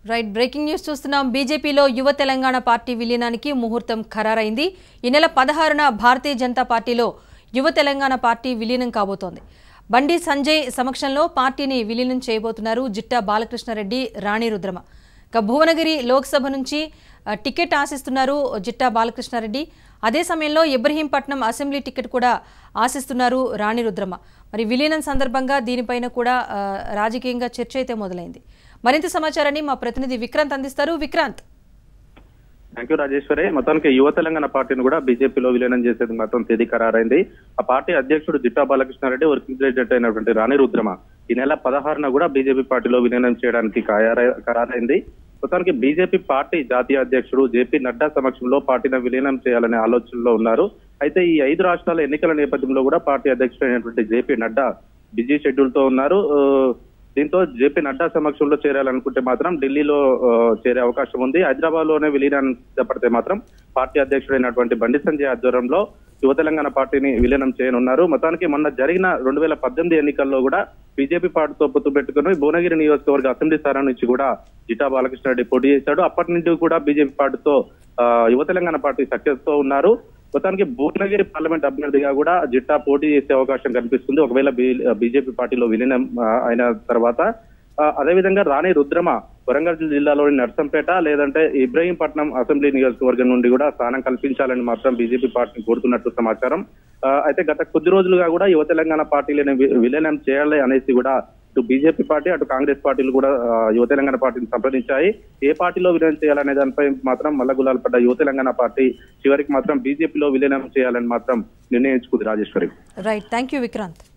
right breaking news చూస్తున్నాం బీజేపీలో యువ తెలంగాణ పార్టీ విలీనానికి ముహూర్తం ఖరారైంది ఈ నెల పదహారున భారతీయ జనతా పార్టీలో యువ తెలంగాణ పార్టీ విలీనం కాబోతోంది బండి సంజయ్ సమక్షంలో పార్టీని విలీనం చేయబోతున్నారు జిట్టా బాలకృష్ణారెడ్డి రాణి రుద్రమ ఇక భువనగిరి లోక్సభ నుంచి ఆ, టికెట్ ఆశిస్తున్నారు జిట్టా బాలకృష్ణారెడ్డి అదే సమయంలో ఇబ్రహీంపట్నం అసెంబ్లీ టికెట్ కూడా ఆశిస్తున్నారు రాణి రుద్రమ మరి విలీనం సందర్భంగా దీనిపైన కూడా ఆ, రాజకీయంగా చర్చ అయితే మొదలైంది మరింత సమాచారాన్ని మా ప్రతినిధి విక్రాంత్ అందిస్తారు విక్రాంత్ థ్యాంక్ యూ రాజేశ్వరి మొత్తానికి యువ తెలంగాణ పార్టీని కూడా బీజేపీలో విలీనం చేసేందుకు మాత్రం తేదీ ఖరారైంది ఆ పార్టీ అధ్యక్షుడు జిట్టా బాలకృష్ణారెడ్డి వర్కింగ్ ప్రెసిడెంట్ అయినటువంటి రాణి రుద్రమ ఈ నెల పదహారున కూడా బీజేపీ పార్టీలో విలీనం చేయడానికి ఖరారై- ఖరారైంది మొత్తానికి బీజేపీ పార్టీ జాతీయ అధ్యక్షుడు జేపీ నడ్డా సమక్షంలో పార్టీని విలీనం చేయాలనే ఆలోచనలో ఉన్నారు అయితే ఈ ఐదు రాష్ట్రాల ఎన్నికల నేపథ్యంలో కూడా పార్టీ అధ్యక్షుడు అయినటువంటి జేపీ నడ్డా బిజీ షెడ్యూల్ తో ఉన్నారు ఆ, దీంతో జేపీ నడ్డా సమక్షంలో చేరాలనుకుంటే మాత్రం ఢిల్లీలో ఆ, చేరే అవకాశం ఉంది హైదరాబాద్ లోనే విలీనం చేపడితే మాత్రం పార్టీ అధ్యక్షుడైనటువంటి బండి సంజయ్ ఆధ్వర్యంలో యువ తెలంగాణ పార్టీని విలీనం చేయనున్నారు మొత్తానికి మొన్న జరిగిన రెండు వేల పద్దెనిమిది ఎన్నికల్లో కూడా బీజేపీ పార్టీతో పొత్తు పెట్టుకుని భువనగిరి నియోజకవర్గ అసెంబ్లీ స్థానం నుంచి కూడా జిటా బాలకృష్ణారెడ్డి పోటీ చేశాడు అప్పటి నుండి కూడా బీజేపీ పార్టీతో ఆ, యువ తెలంగాణ పార్టీ సక్సెస్ తో ఉన్నారు మొత్తానికి భువనగిరి పార్లమెంట్ అభ్యర్థిగా కూడా జిట్టా పోటీ చేసే అవకాశం కనిపిస్తుంది ఒకవేళ బీజేపీ పార్టీలో విలీనం ఆ, అయిన తర్వాత ఆ, అదేవిధంగా రాణి రుద్రమ వరంగల్ జిల్లాలోని నర్సంపేట లేదంటే ఇబ్రహీంపట్నం అసెంబ్లీ నియోజకవర్గం నుండి కూడా స్థానం కల్పించాలని మాత్రం బీజేపీ పార్టీని కోరుతున్నట్టు సమాచారం ఆ, అయితే గత కొద్ది రోజులుగా కూడా యువ తెలంగాణ పార్టీలను వి- విలీనం చేయాలి అనేసి కూడా ఇటు బీజేపీ పార్టీ అటు కాంగ్రెస్ పార్టీలు కూడా ఆ, యువ తెలంగాణ పార్టీని సంప్రదించాయి ఏ పార్టీలో విలీనం చేయాలనే దానిపై మాత్రం మల్లగులాలు పడ్డ యువ తెలంగాణ పార్టీ చివరికి మాత్రం బీజేపీలో విలీనం చేయాలని మాత్రం నిర్ణయించుకుంది Rajeshwari right thank you Vikrant